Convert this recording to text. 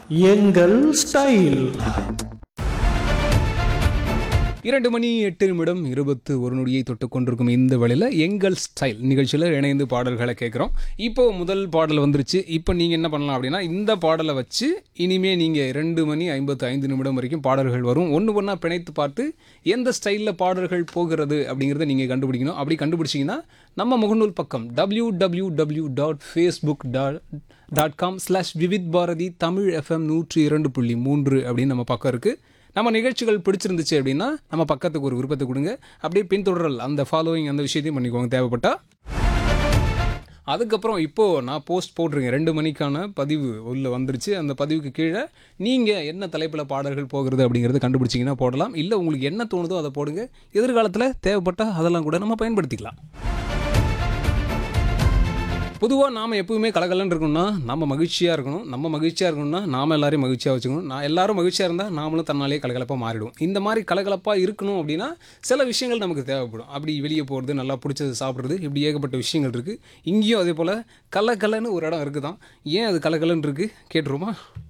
எங்கள் ஸ்டைல் இரண்டு மணி எட்டு நிமிடம் இருபத்து ஒரு நொடியை தொட்டு கொண்டிருக்கும் இந்த வேளையில் எங்கள் ஸ்டைல் நிகழ்ச்சியில் இணைந்து பாடல்களை கேட்குறோம் இப்போ முதல் பாடல் வந்துருச்சு இப்போ நீங்கள் என்ன பண்ணலாம் அப்படின்னா இந்த பாடலை வச்சு இனிமே நீங்கள் ரெண்டு மணி ஐம்பத்து ஐந்து நிமிடம் வரைக்கும் பாடல்கள் வரும் ஒன்று ஒன்றா பிணைத்து பார்த்து எந்த ஸ்டைலில் பாடல்கள் போகிறது அப்படிங்கிறத நீங்கள் கண்டுபிடிக்கணும் அப்படி கண்டுபிடிச்சிங்கன்னா நம்ம முகநூல் பக்கம் W W W dot facebook dot dot com slash Vividh Bharathi Tamil FM நூற்றி இரண்டு புள்ளி மூன்று அப்படின்னு நம்ம பக்கம் இருக்குது நம்ம நிகழ்ச்சிகள் பிடிச்சிருந்துச்சு அப்படின்னா நம்ம பக்கத்துக்கு ஒரு விருப்பத்தை கொடுங்க அப்படியே பின்தொடரல் அந்த ஃபாலோவிங் அந்த விஷயத்தையும் பண்ணிக்கோங்க தேவைப்பட்டா அதுக்கப்புறம் இப்போது நான் போஸ்ட் போட்டிருக்கேன் ரெண்டு மணிக்கான பதிவு உள்ள வந்துருச்சு அந்த பதிவுக்கு கீழே நீங்கள் என்ன தலைப்பில் பாடல்கள் போகிறது அப்படிங்கிறத கண்டுபிடிச்சிங்கன்னா போடலாம் இல்லை உங்களுக்கு என்ன தோணுதோ அதை போடுங்க எதிர்காலத்தில் தேவைப்பட்டால் அதெல்லாம் கூட நம்ம பயன்படுத்திக்கலாம் பொதுவாக நாம் எப்பவுமே கலகலன்னு இருக்கணும்னா நம்ம மகிழ்ச்சியாக இருக்கணும் நம்ம மகிழ்ச்சியாக இருக்கணும்னா நாம் எல்லாரையும் மகிழ்ச்சியாக வச்சுக்கணும் நான் எல்லாரும் மகிழ்ச்சியாக இருந்தால் நாமளும் தன்னாலே கலகலப்பாக மாறிடும் இந்த மாதிரி கலகலப்பாக இருக்கணும் அப்படின்னா சில விஷயங்கள் நமக்கு தேவைப்படும் அப்படி வெளியே போகிறது நல்லா பிடிச்சது சாப்பிட்றது இப்படி ஏகப்பட்ட விஷயங்கள் இருக்குது இங்கேயும் அதே போல் கலகலன்னு ஒரு இடம் இருக்குது தான் ஏன் அது கலகலன்னு இருக்குது கேட்டுருமா